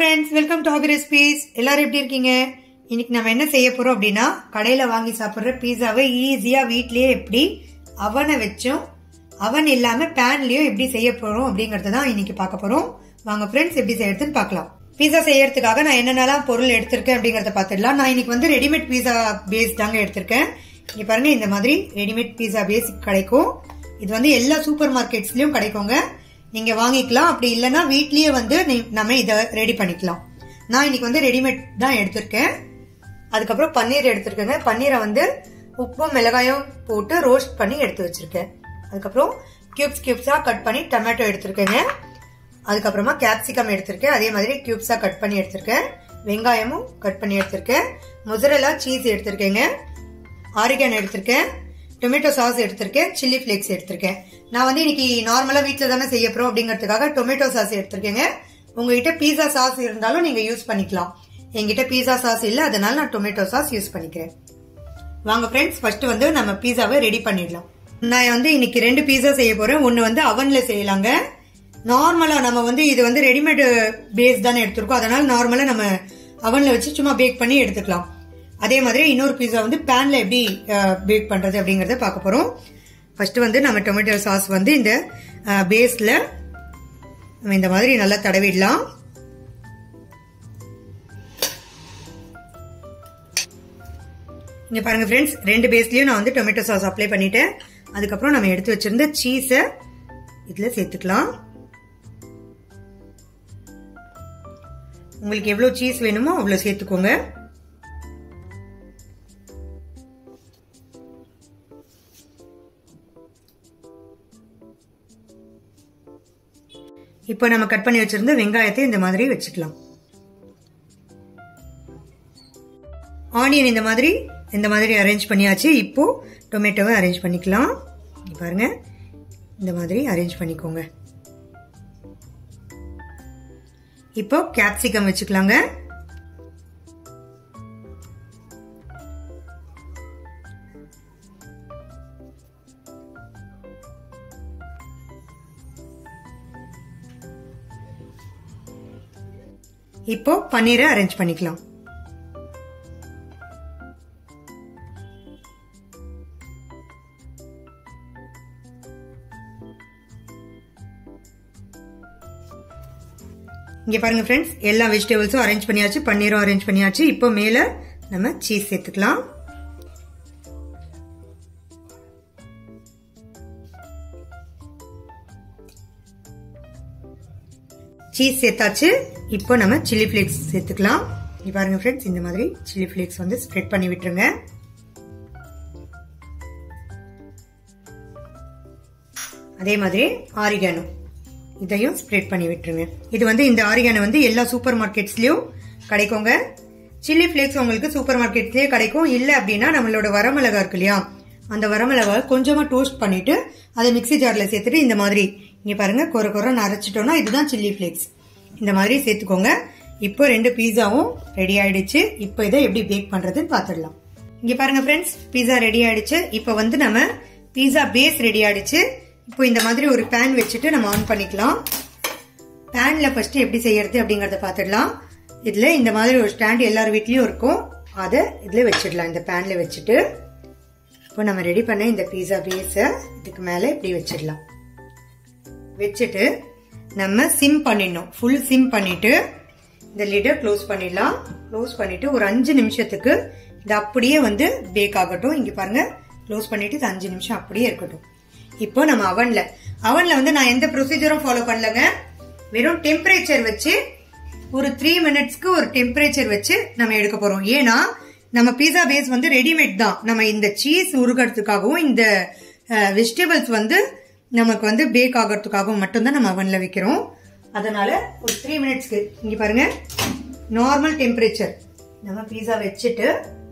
friends welcome to hobby recipes எல்லாரும் எப்படி இருக்கீங்க இன்னைக்கு நம்ம என்ன செய்ய போறோம் அப்படின்னா கடையில வாங்கி சாப்பிடுற பீஸாவை ஈஸியா வீட்லயே எப்படி அவனை வச்சும் அவன் இல்லாம பேன்லயும் எப்படி செய்ய போறோம் அப்படிங்கறத தான் இன்னைக்கு பார்க்க போறோம் வாங்க ஃப்ரெண்ட்ஸ் எப்படி செய்யறதுன்னு பார்க்கலாம் பீஸா செய்யறதுக்காக நான் என்னென்னலாம் பொருள் எடுத்திருக்கேன் அப்படிங்கறத பார்த்துடலாம் நான் இன்னைக்கு வந்து ரெடிமேட் பீஸா பேஸ் தாங்க எடுத்திருக்கேன் இங்க பாருங்க இந்த மாதிரி ரெடிமேட் பீஸா பேஸ் கிடைக்கும் இது வந்து எல்லா சூப்பர் மார்க்கெட்ஸ்லயும் கிடைக்குங்க நீங்க வாங்கிக்கலாம் அப்படி இல்லைன்னா வீட்லயே வந்து நீ- நம்ம இதை ரெடி பண்ணிக்கலாம் நான் இன்னைக்கு வந்து ரெடிமேட் தான் எடுத்திருக்கேன் அதுக்கப்புறம் பன்னீர் எடுத்திருக்கேங்க பன்னீரை வந்து உப்பும் மிளகாயும் போட்டு ரோஸ்ட் பண்ணி எடுத்து வச்சிருக்கேன் அதுக்கப்புறம் கியூப்ஸ் கியூப்ஸா கட் பண்ணி டொமேட்டோ எடுத்திருக்கேங்க அதுக்கப்புறமா கேப்சிகம் எடுத்திருக்கேன் அதே மாதிரி கியூப்ஸா கட் பண்ணி எடுத்திருக்கேன் வெங்காயமும் கட் பண்ணி எடுத்திருக்கேன் முசரலா சீஸ் எடுத்திருக்கேங்க ஆரிகன் எடுத்திருக்கேன் டொமேட்டோ சாஸ் எடுத்திருக்கேன் சில்லி ஃபிளேக்ஸ் எடுத்திருக்கேன் நான் வந்து இன்னைக்கு நார்மலா வீட்ல தானே செய்ய போறோம் அப்படிங்கறதுக்காக டொமேட்டோ சாஸ் எடுத்திருக்கேங்க உங்ககிட்ட பீஸா சாஸ் இருந்தாலும் நீங்க யூஸ் பண்ணிக்கலாம் என்கிட்ட பீஸா சாஸ் இல்ல அதனால நான் டொமேட்டோ சாஸ் யூஸ் பண்ணிக்கிறேன் வாங்க ஃப்ரெண்ட்ஸ் ஃபர்ஸ்ட் வந்து நம்ம பீஸாவை ரெடி பண்ணிடலாம் நான் வந்து இன்னைக்கு ரெண்டு பீஸா செய்ய போறேன் ஒன்னு வந்து அவன்ல செய்யலாங்க நார்மலா நம்ம வந்து இது வந்து ரெடிமேட் பேஸ் தானே எடுத்திருக்கோம் அதனால நார்மலா நம்ம அவன்ல வச்சு சும்மா பேக் பண்ணி எடுத்துக்கலாம் அதே மாதிரி இன்னொரு பீஸா வந்து பேன்ல எப்படி பேக் பண்றது அப்படிங்கறத பார்க்க போறோம் ஃபர்ஸ்ட் வந்து நம்ம டொமேட்டோ சாஸ் வந்து இந்த பேஸ்ல நம்ம இந்த மாதிரி நல்லா தடவிடலாம் இங்க பாருங்க ஃப்ரெண்ட்ஸ் ரெண்டு பேஸ்லயும் நான் வந்து டொமேட்டோ சாஸ் அப்ளை பண்ணிட்டேன் அதுக்கப்புறம் நம்ம எடுத்து வச்சிருந்த சீஸை இதுல சேர்த்துக்கலாம் உங்களுக்கு எவ்வளவு சீஸ் வேணுமோ அவ்வளவு சேர்த்துக்கோங்க இப்போ நம்ம கட் பண்ணி வச்சிருந்த வெங்காயத்தை இந்த மாதிரி வச்சுக்கலாம் ஆனியன் இந்த மாதிரி இந்த மாதிரி அரேஞ்ச் பண்ணியாச்சு இப்போ டொமேட்டோவை அரேஞ்ச் பண்ணிக்கலாம் இங்க பாருங்க இந்த மாதிரி அரேஞ்ச் பண்ணிக்கோங்க இப்போ கேப்சிகம் வச்சுக்கலாங்க இப்போ பன்னீரை அரேஞ்ச் பண்ணிக்கலாம் இங்க பாருங்க ஃப்ரெண்ட்ஸ் எல்லா வெஜிடபிள்ஸும் அரேஞ்ச் பண்ணியாச்சு பன்னீரும் அரேஞ்ச் பண்ணியாச்சு இப்போ மேல நம்ம சீஸ் சேர்த்துக்கலாம் சீஸ் சேர்த்தாச்சு இப்போ நம்ம சில்லி ஃபிளேக்ஸ் சேர்த்துக்கலாம் இங்க பாருங்க ஃப்ரெண்ட்ஸ் இந்த மாதிரி சில்லி ஃபிளேக்ஸ் வந்து ஸ்ப்ரெட் பண்ணி விட்டுருங்க அதே மாதிரி ஆரிகானோ இதையும் ஸ்ப்ரெட் பண்ணி விட்டுருங்க இது வந்து இந்த ஆரிகானோ வந்து எல்லா சூப்பர் மார்க்கெட்ஸ்லயும் கிடைக்குங்க சில்லி ஃபிளேக்ஸ் உங்களுக்கு சூப்பர் மார்க்கெட்லயே கிடைக்கும் இல்ல அப்படின்னா நம்மளோட வரமிளகா இருக்கு இல்லையா அந்த வரமிளகா கொஞ்சமா டோஸ்ட் பண்ணிட்டு அதை மிக்ஸி ஜார்ல சேர்த்துட்டு இந்த மாதிரி இங்க பாருங்க கொர கொர அரைச்சிட்டோம்னா இதுதான் சில்லி ஃபிளேக்ஸ் இந்த மாதிரி சேர்த்துக்கோங்க இப்போ ரெண்டு பீஸாவும் ரெடி ஆயிடுச்சு இப்போ இதை எப்படி பேக் பண்றதுன்னு பாத்துடலாம் இங்க பாருங்க ஃப்ரெண்ட்ஸ் பீஸா ரெடி ஆயிடுச்சு இப்போ வந்து நம்ம பீஸா பேஸ் ரெடி ஆயிடுச்சு இப்போ இந்த மாதிரி ஒரு பேன் வச்சுட்டு நம்ம ஆன் பண்ணிக்கலாம் பேன்ல ஃபர்ஸ்ட் எப்படி செய்யறது அப்படிங்கறத பாத்துடலாம் இதுல இந்த மாதிரி ஒரு ஸ்டாண்ட் எல்லார் வீட்லயும் இருக்கும் அதை இதுல வச்சிடலாம் இந்த பேன்ல வச்சுட்டு இப்போ நம்ம ரெடி பண்ண இந்த பீஸா பேஸ இதுக்கு மேல இப்படி வச்சிடலாம் வச்சுட்டு நம்ம சிம் பண்ணிடணும் ஃபுல் சிம் பண்ணிட்டு இந்த லிடை க்ளோஸ் பண்ணிடலாம் க்ளோஸ் பண்ணிட்டு ஒரு அஞ்சு நிமிஷத்துக்கு இது அப்படியே வந்து பேக் ஆகட்டும் இங்க பாருங்க க்ளோஸ் பண்ணிட்டு இது அஞ்சு நிமிஷம் அப்படியே இருக்கட்டும் இப்போ நம்ம அவன்ல அவன்ல வந்து நான் எந்த ப்ரொசீஜரும் ஃபாலோ பண்ணலங்க வெறும் டெம்பரேச்சர் வச்சு ஒரு த்ரீ மினிட்ஸ்க்கு ஒரு டெம்பரேச்சர் வச்சு நம்ம எடுக்க போறோம் ஏன்னா நம்ம பீஸா பேஸ் வந்து ரெடிமேட் தான் நம்ம இந்த சீஸ் உருகிறதுக்காகவும் இந்த வெஜிடபிள்ஸ் வந்து நமக்கு வந்து பேக் ஆகிறதுக்காகவும் மட்டும்தான் நம்ம அவன்ல வைக்கிறோம் அதனால ஒரு த்ரீ மினிட்ஸ்க்கு இங்க பாருங்க நார்மல் டெம்பரேச்சர் நம்ம பீஸா வச்சுட்டு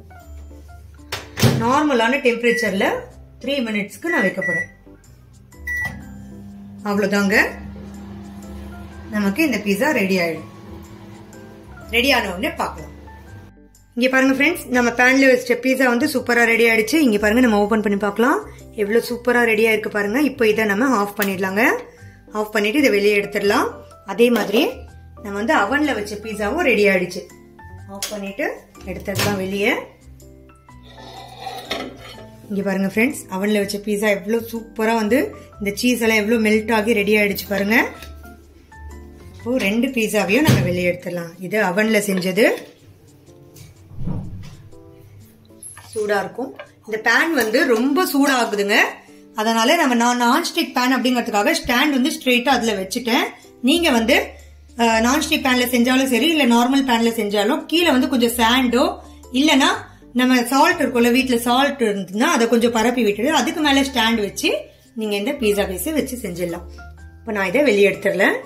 நார்மலான டெம்பரேச்சர்ல த்ரீ மினிட்ஸ்க்கு நான் வைக்க போறேன் அவ்வளவுதாங்க நமக்கு இந்த பீஸா ரெடி ஆயிடும் ரெடி ஆன உடனே பார்க்கலாம் இங்க பாருங்க ஃப்ரெண்ட்ஸ் நம்ம பேன்ல வச்ச பீஸா வந்து சூப்பரா ரெடி ஆயிடுச்சு இங்க பாருங்க நம்ம ஓபன் பண்ணி பார்க்கலாம் எவ்வளவு சூப்பரா ரெடியா இருக்கு பாருங்க இப்போ இதை நம்ம ஆஃப் பண்ணிடலாங்க ஆஃப் பண்ணிட்டு இதை வெளியே எடுத்துடலாம் அதே மாதிரி நம்ம வந்து அவன்ல வச்ச பீஸாவும் ரெடி ஆயிடுச்சு ஆஃப் பண்ணிட்டு எடுத்ததெல்லாம் வெளியே இங்க பாருங்க ஃப்ரெண்ட்ஸ் அவன்ல வச்ச பீஸா எவ்வளவு சூப்பரா வந்து இந்த சீஸ் எல்லாம் எவ்வளவு மெல்ட் ஆகி ரெடி ஆயிடுச்சு பாருங்க இப்போ ரெண்டு பீஸாவையும் நம்ம வெளியே எடுத்துடலாம் இது அவன்ல செஞ்சது சூடா இருக்கும் இந்த பேன் வந்து ரொம்ப சூடாகுதுங்க அதனால நம்ம நான் நான்ஸ்டிக் பேன் அப்படிங்கிறதுக்காக ஸ்டாண்ட் வந்து ஸ்ட்ரெயிட்டா அதுல வச்சுட்டேன் நீங்க வந்து நான்ஸ்டிக் பேன்ல செஞ்சாலும் சரி இல்ல நார்மல் பேன்ல செஞ்சாலும் கீழே வந்து கொஞ்சம் சாண்டோ இல்லனா நம்ம சால்ட் இருக்கும்ல வீட்டுல சால்ட் இருந்ததுன்னா அதை கொஞ்சம் பரப்பி விட்டுட்டு அதுக்கு மேல ஸ்டாண்ட் வச்சு நீங்க இந்த பீஸா பீஸ் வச்சு செஞ்சிடலாம் இப்போ நான் இதை வெளியே எடுத்துடலாம்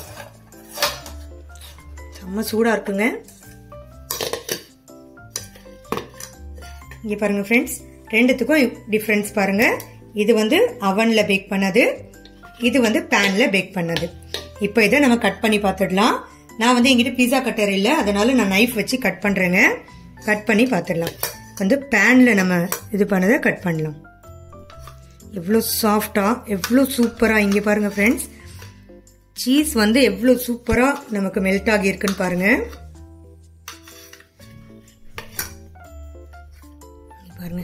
செம்ம சூடா இருக்குங்க இங்க பாருங்க ஃப்ரெண்ட்ஸ் ரெண்டுத்துக்கும் டிஃப்ரென்ஸ் பாருங்க இது வந்து அவன்ல பேக் பண்ணது இது வந்து பேன்ல பேக் பண்ணது இப்போ இதை நம்ம கட் பண்ணி பார்த்துடலாம் நான் வந்து எங்கிட்ட பீஸா கட்டர் இல்லை அதனால நான் நைஃப் வச்சு கட் பண்றேங்க கட் பண்ணி பார்த்துடலாம் வந்து பேன்ல நம்ம இது பண்ணதை கட் பண்ணலாம் எவ்வளோ சாஃப்டா எவ்வளோ சூப்பரா இங்க பாருங்க ஃப்ரெண்ட்ஸ் சீஸ் வந்து எவ்வளோ சூப்பரா நமக்கு மெல்ட் ஆகி இருக்குன்னு பாருங்க பாருங்க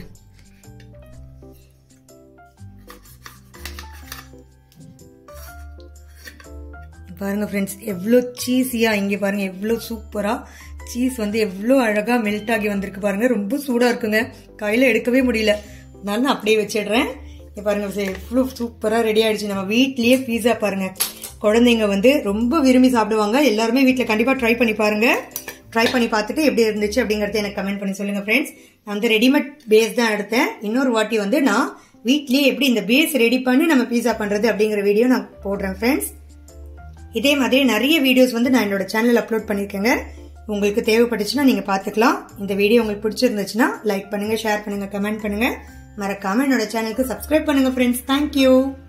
பாருங்க ஃப்ரெண்ட்ஸ் எவ்வளோ சீஸியா இங்க பாருங்க எவ்வளோ சூப்பரா சீஸ் வந்து எவ்வளோ அழகா மெல்ட் ஆகி வந்திருக்கு பாருங்க ரொம்ப சூடா இருக்குங்க கையில எடுக்கவே முடியல அதனால நான் அப்படியே வச்சிடுறேன் இங்க பாருங்க எவ்வளோ சூப்பரா ரெடி ஆயிடுச்சு நம்ம வீட்லயே பீஸா பாருங்க குழந்தைங்க வந்து ரொம்ப விரும்பி சாப்பிடுவாங்க எல்லாருமே வீட்டில் கண்டிப்பாக ட்ரை பண்ணி பாருங்க ட்ரை பண்ணி பார்த்துட்டு எப்படி இருந்துச்சு அப்படிங்கறத எனக்கு கமெண்ட் பண்ணி சொல்லுங்க ஃப்ரெண்ட்ஸ் நான் வந்து ரெடிமேட் பேஸ் தான் எடுத்தேன் இன்னொரு வாட்டி வந்து நான் வீட்லயே எப்படி இந்த பேஸ் ரெடி பண்ணி நம்ம பீஸா பண்றது அப்படிங்கிற வீடியோ நான் போடுறேன் ஃப்ரெண்ட்ஸ் இதே மாதிரி நிறைய வீடியோஸ் வந்து நான் என்னோட சேனல் அப்லோட் பண்ணிருக்கேங்க உங்களுக்கு தேவைப்பட்டுச்சுன்னா நீங்க பாத்துக்கலாம் இந்த வீடியோ உங்களுக்கு பிடிச்சிருந்துச்சுன்னா லைக் பண்ணுங்க ஷேர் பண்ணுங்க கமெண்ட் பண்ணுங்க மறக்காம என்னோட சேனலுக்கு சப்ஸ்கிரைப் பண்ணுங்க ஃப்ரெண்ட்ஸ் தேங்க்யூ